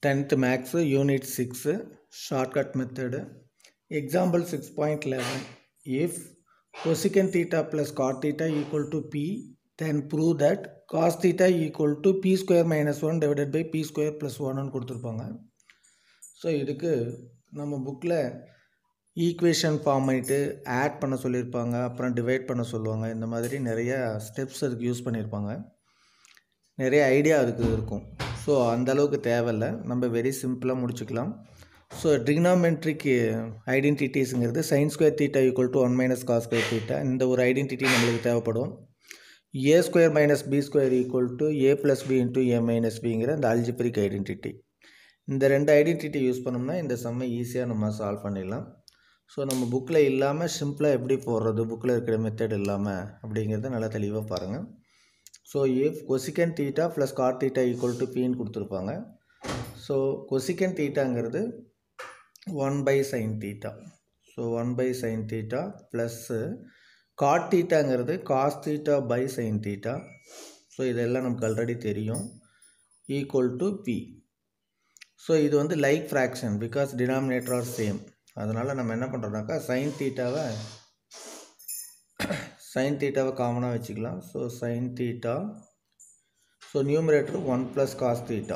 10th Max Unit 6 Shortcut Method Example 6.11 If cosecant theta plus cot theta equal to P then prove that cos theta equal to P square minus 1 divided by P square plus 1 னு கொடுத்துருப்பாங்க so இதுக்கு நம்ம புக்கில் equation form பண்ணிட்டு add பண்ண சொல்லியிருப்பாங்க அப்புறம் divide பண்ண சொல்லுவாங்க இந்த மாதிரி நிறைய ஸ்டெப்ஸ் அதுக்கு யூஸ் பண்ணியிருப்பாங்க நிறைய ஐடியா அதுக்கு இருக்கும் ஸோ அந்த அளவுக்கு தேவையில்ல நம்ம வெரி சிம்பிளாக முடிச்சுக்கலாம் ஸோ ட்ரிக்னாமெட்ரிக் ஐடென்டிட்டிஸுங்கிறது sine square theta equal to one minus cos square theta இந்த ஒரு ஐடென்டிட்டி நம்மளுக்கு தேவைப்படும் A square minus B square equal to A plus B into A minus பிங்கிற இந்த அல்ஜிப்ரிக் ஐடென்டிட்டி இந்த ரெண்டு ஐடென்டிட்டி யூஸ் பண்ணோம்னா இந்த செம்மை ஈஸியாக நம்ம சால்வ் பண்ணிடலாம் ஸோ நம்ம புக்கில் இல்லாமல் சிம்பிளாக எப்படி போடுறது புக்கில் இருக்கிற மெத்தட் இல்லாமல் அப்படிங்கிறத நல்லா தெளிவாக பாருங்கள் so if cosecant theta plus cot theta equal to பின்னு கொடுத்துருப்பாங்க ஸோ கொசிகன் தீட்டாங்கிறது one by sine theta so one by sine theta plus cot தீட்டாங்கிறது cos theta by sine theta so இதெல்லாம் நமக்கு ஆல்ரெடி தெரியும் ஈக்குவல் டு பி ஸோ இது வந்து like fraction because denominator are same அதனால் நம்ம என்ன பண்ணுறோம்னாக்கா சைன் தீட்டாவை சைன் தீட்டாவை காமனாக வச்சுக்கலாம் so sine theta so numerator one plus cos theta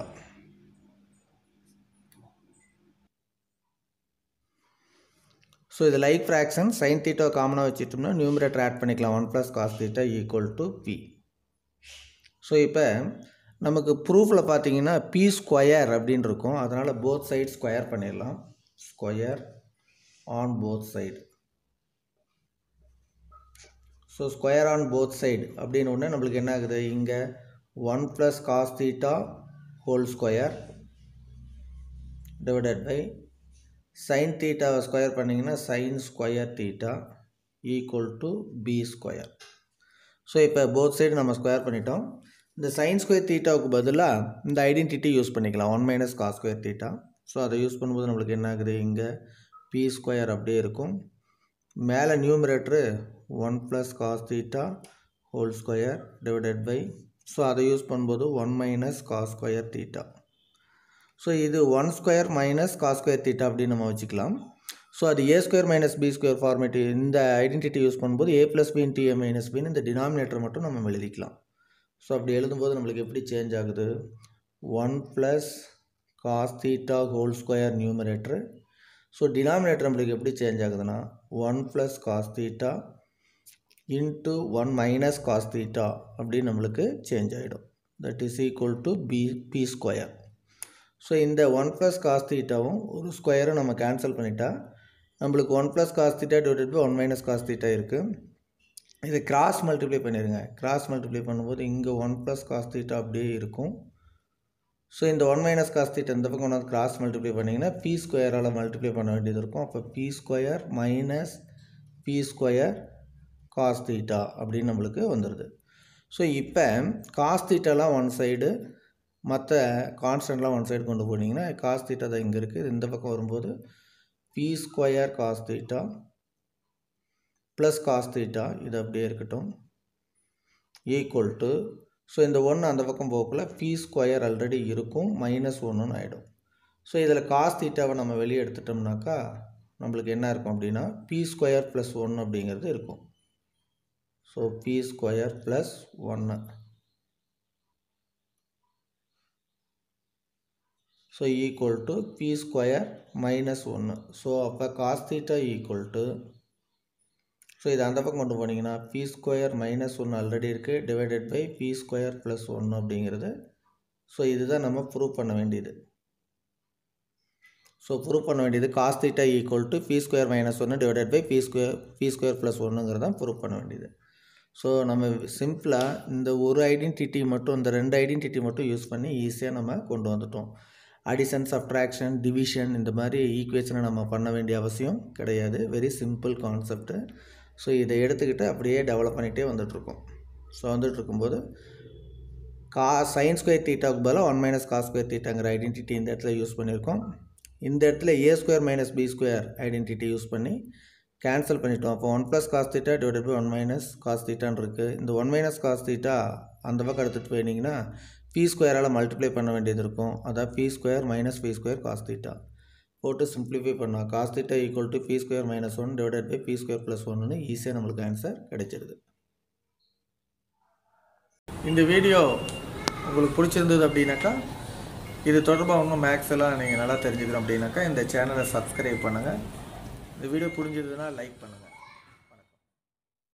so இது லைக் ஃப்ராக்ஷன் சைன் தீட்டா காமனாக வச்சுட்டோம்னா நியூமரேட்டர் ஆட் பண்ணிக்கலாம் one plus cos theta equal to B so இப்போ நமக்கு ப்ரூஃபில் பார்த்தீங்கன்னா பி ஸ்கொயர் அப்படின்னு இருக்கும் அதனால் போத் சைட் ஸ்கொயர் பண்ணிடலாம் square on both side so square on both side அப்படின்னு ஒன்று நம்மளுக்கு என்ன ஆகுது இங்கே one plus cos theta whole square divided by sine தீட்டாவை ஸ்கொயர் பண்ணிங்கன்னா sine square theta equal to B square so இப்போ போத் சைடு நம்ம ஸ்கொயர் பண்ணிட்டோம் இந்த சைன் ஸ்கொயர் தீட்டாவுக்கு பதிலாக இந்த ஐடென்டிட்டி யூஸ் பண்ணிக்கலாம் one minus cos square theta so அதை யூஸ் பண்ணும்போது நம்மளுக்கு என்ன ஆகுது இங்கே பி ஸ்கொயர் அப்படியே இருக்கும் மேலே numerator one plus cos theta whole square divided by so அதை யூஸ் பண்ணும்போது one minus cos square theta so இது one square minus cos square theta அப்படின்னு நம்ம வச்சுக்கலாம் ஸோ அது A square minus B square format இந்த ஐடென்டிட்டி யூஸ் பண்ணும்போது A plus B into A minus பின்னு இந்த டினாமினேட்டர் மட்டும் நம்ம எழுதிக்கலாம் ஸோ அப்படி எழுதும்போது நம்மளுக்கு எப்படி சேஞ்ச் ஆகுது one plus cos theta whole square numerator so denominator நம்மளுக்கு எப்படி சேஞ்ச் ஆகுதுன்னா one plus cos theta into one minus cos theta அப்படின்னு நம்மளுக்கு சேஞ்ச் ஆகிடும் that is equal to B B square so இந்த ஒன் ப்ளஸ் காஸ் தீட்டாவும் ஒரு ஸ்கொயரும் நம்ம கேன்சல் பண்ணிட்டா நம்மளுக்கு one plus cos theta divided by one minus cos theta இருக்குது இதை கிராஸ் மல்டிப்ளை பண்ணிடுங்க கிராஸ் மல்டிப்ளை பண்ணும்போது இங்கே ஒன் ப்ளஸ் காஸ் தீட்டா அப்படியே இருக்கும் ஸோ இந்த ஒன் மைனஸ் காஸ் தீட்டா இந்த பக்கம் ஒன்று கிராஸ் மல்டிப்ளை பண்ணிங்கன்னா பி ஸ்கொயரால் மல்டிப்ளை பண்ண வேண்டியது இருக்கும் அப்போ B square minus B square cos theta அப்படின்னு நம்மளுக்கு வந்துடுது ஸோ இப்போ காஸ் தீட்டாலாம் ஒன் சைடு மற்ற கான்ஸ்டன்ட்லாம் ஒன் சைடு கொண்டு போனீங்கன்னா காஸ் தீட்டா தான் இங்கே இருக்குது இந்த பக்கம் வரும்போது B square cos theta plus cos theta இது அப்படியே இருக்கட்டும் ஈக்குவல் டு ஸோ இந்த ஒன்று அந்த பக்கம் போகக்குள்ள பி ஸ்கொயர் ஆல்ரெடி இருக்கும் மைனஸ் ஒன்றுன்னு ஆகிடும் ஸோ இதில் காஸ் தீட்டாவை நம்ம வெளியே எடுத்துட்டோம்னாக்கா நம்மளுக்கு என்ன இருக்கும் அப்படின்னா பி ஸ்கொயர் ப்ளஸ் ஒன்று அப்படிங்கிறது இருக்கும் ஸோ பி ஸ்கொயர் ப்ளஸ் ஒன்று so equal to B square minus ஒன்று ஸோ அப்போ cos theta equal to so இது அந்த பக்கம் கொண்டு போனீங்கன்னா பி ஸ்கொயர் மைனஸ் ஒன்று ஆல்ரெடி இருக்குது divided by B square plus ஒன்று அப்படிங்கிறது ஸோ இதுதான் நம்ம ப்ரூவ் பண்ண வேண்டியது ஸோ ப்ரூவ் பண்ண வேண்டியது cos theta equal to B square minus ஒன்று divided by B square b square plus ஒன்றுங்கிறது தான் ப்ரூவ் பண்ண வேண்டியது ஸோ நம்ம சிம்பிளாக இந்த ஒரு ஐடென்டிட்டி மட்டும் இந்த ரெண்டு ஐடென்டிட்டி மட்டும் யூஸ் பண்ணி ஈஸியாக நம்ம கொண்டு வந்துட்டோம் அடிஷன் சப்ட்ராக்ஷன் டிவிஷன் இந்த மாதிரி ஈக்குவேஷனை நம்ம பண்ண வேண்டிய அவசியம் கிடையாது வெரி சிம்பிள் கான்செப்ட்டு ஸோ இதை எடுத்துக்கிட்டு அப்படியே டெவலப் பண்ணிகிட்டே வந்துட்ருக்கோம் ஸோ வந்துட்டு இருக்கும்போது கா சைன் ஸ்கொயர் தீட்டாவுக்கு பதிலாக ஒன் மைனஸ் காஸ் ஸ்கொயர் தீட்டாங்கிற ஐடென்டிட்டி இந்த இடத்துல யூஸ் பண்ணியிருக்கோம் இந்த இடத்துல a square minus B square identity use பண்ணி கேன்சல் பண்ணிட்டோம் அப்போ one plus cos theta divide by one minus cos தீட்டான்னு இருக்குது இந்த ஒன் மைனஸ் காஸ் தீட்டா அந்த பக்கம் எடுத்துகிட்டு போயினீங்கன்னா பி ஸ்கொயரால் மல்டிப்ளை பண்ண வேண்டியது இருக்கும் அதான் b square minus B square cos theta போட்டு சிம்பிளிஃபை பண்ணால் cos theta equal to B square minus one divided by B square plus ஒன்னு ஈஸியாக நம்மளுக்கு ஆன்சர் கிடைச்சிருது இந்த வீடியோ உங்களுக்கு பிடிச்சிருந்தது அப்படின்னாக்கா இது தொடர்பாக இன்னும் மேக்ஸ் எல்லாம் நீங்கள் நல்லா தெரிஞ்சுக்கணும் அப்படின்னாக்கா இந்த சேனலை சப்ஸ்கிரைப் பண்ணுங்கள் இந்த வீடியோ புரிஞ்சதுன்னா லைக் பண்ணுங்கள்